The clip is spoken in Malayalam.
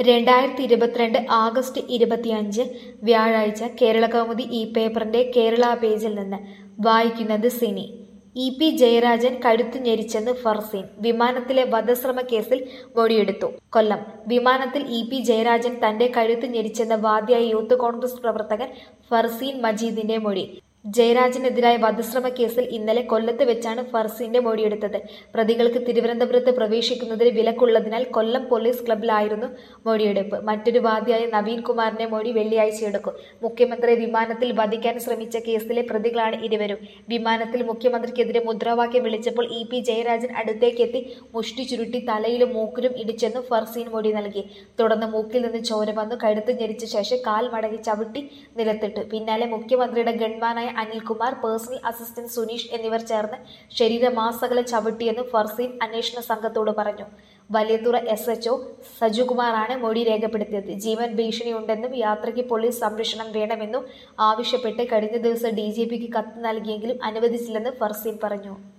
രണ്ടായിരത്തി ഇരുപത്തിരണ്ട് ആഗസ്റ്റ് ഇരുപത്തിയഞ്ച് വ്യാഴാഴ്ച കേരളകൗമുദി ഈ പേപ്പറിന്റെ കേരള പേജിൽ നിന്ന് വായിക്കുന്നത് സിനി ഇ പി ജയരാജൻ കഴുത്തു ഞെരിച്ചെന്ന് ഫർസീൻ വിമാനത്തിലെ വധശ്രമ കേസിൽ മൊഴിയെടുത്തു കൊല്ലം വിമാനത്തിൽ ഇ പി ജയരാജൻ തന്റെ കഴുത്ത് ഞെരിച്ചെന്ന വാദിയായ യൂത്ത് കോൺഗ്രസ് പ്രവർത്തകൻ ഫർസീൻ മജീദിന്റെ മൊഴി ജയരാജനെതിരായ വധശ്രമ കേസിൽ ഇന്നലെ കൊല്ലത്ത് വെച്ചാണ് ഫർസീന്റെ മൊഴിയെടുത്തത് പ്രതികൾക്ക് തിരുവനന്തപുരത്ത് പ്രവേശിക്കുന്നതിന് വിലക്കുള്ളതിനാൽ കൊല്ലം പോലീസ് ക്ലബിലായിരുന്നു മൊഴിയെടുപ്പ് മറ്റൊരു വാദിയായ നവീൻ കുമാറിന്റെ മൊഴി വെള്ളിയാഴ്ച എടുക്കും മുഖ്യമന്ത്രിയെ വിമാനത്തിൽ വധിക്കാൻ ശ്രമിച്ച കേസിലെ പ്രതികളാണ് ഇരുവരും വിമാനത്തിൽ മുഖ്യമന്ത്രിക്കെതിരെ മുദ്രാവാക്യം വിളിച്ചപ്പോൾ ഇ പി ജയരാജൻ അടുത്തേക്കെത്തി മുഷ്ടി ചുരുട്ടി തലയിലും മൂക്കിലും ഇടിച്ചെന്ന് ഫർസീൻ മൊഴി നൽകി തുടർന്ന് മൂക്കിൽ നിന്ന് ചോര വന്നു കഴുത്ത് ഞെരിച്ച ശേഷം കാൽ മടങ്ങി ചവിട്ടി നിലത്തിട്ടു പിന്നാലെ മുഖ്യമന്ത്രിയുടെ ഗൺമാനായ അനിൽകുമാർ പേഴ്സണൽ അസിസ്റ്റന്റ് സുനീഷ് എന്നിവർ ചേർന്ന് ശരീരമാസകല ചവിട്ടിയെന്ന് ഫർസീൻ അന്വേഷണ സംഘത്തോട് പറഞ്ഞു വലിയതുറ എസ് എച്ച്ഒ സജുകുമാറാണ് മൊഴി രേഖപ്പെടുത്തിയത് ജീവൻ ഭീഷണിയുണ്ടെന്നും യാത്രയ്ക്ക് പോലീസ് സംരക്ഷണം വേണമെന്നും ആവശ്യപ്പെട്ട് കഴിഞ്ഞ ദിവസം ഡി ജി പിക്ക് കത്ത് നൽകിയെങ്കിലും അനുവദിച്ചില്ലെന്ന് ഫർസീൻ പറഞ്ഞു